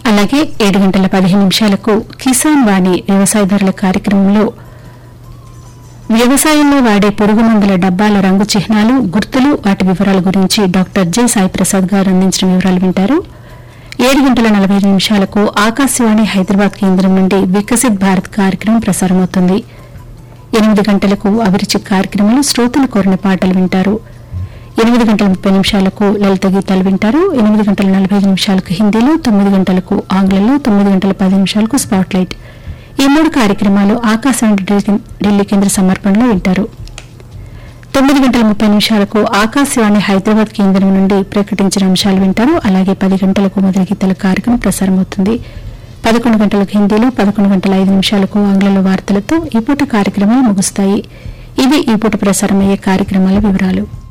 అలాగే ఏడు గంటల పదిహేను నిమిషాలకు కిసాన్ వాణి వ్యవసాయదారుల కార్యక్రమంలో వ్యవసాయంలో వాడే పురుగు మందుల డబ్బాల రంగు చిహ్నాలు గుర్తులు వాటి వివరాల గురించి డాక్టర్ జె సాయి ప్రసాద్ గారు అందించిన వివరాలు వింటారు ఏడు గంటల నలభై ఐదు నిమిషాలకు ఆకాశవాణి హైదరాబాద్ కేంద్రం నుండి వికసిత్ భారత్ కార్యక్రమం ప్రసారమవుతుంది ఎనిమిది గంటలకు అభిరుచి కార్యక్రమంలో శ్రోతలు కోరిన పాటలు వింటారు ఎనిమిది గంటల ముప్పై నిమిషాలకు లలిత గీతాలు వింటారు ఎనిమిది గంటల నలభై ఐదు నిమిషాలకు హిందీలో తొమ్మిది గంటలకు ఆంగ్లంలో తొమ్మిది గంటల పది నిమిషాలకు స్పాట్ లైట్ ఈ మూడు కార్యక్రమాలు ఆకాశవాణి ఢిల్లీ- ఢిల్లీ కేంద్ర సమర్పణలో వింటారు తొమ్మిది గంటల ముప్పై నిమిషాలకు ఆకాశవాణి హైదరాబాద్ కేంద్రం నుండి ప్రకటించిన అంశాలు వింటారు అలాగే పది గంటలకు మొదటి గీతల కార్యక్రమం ప్రసారమవుతుంది పదకొండు గంటలకు హిందీలో పదకొండు గంటల ఐదు నిమిషాలకు ఆంగ్లంలో వార్తలతో ఈ పూట కార్యక్రమాలు ముగుస్తాయి ఇవి ఈ పూట ప్రసారమయ్యే కార్యక్రమాల వివరాలు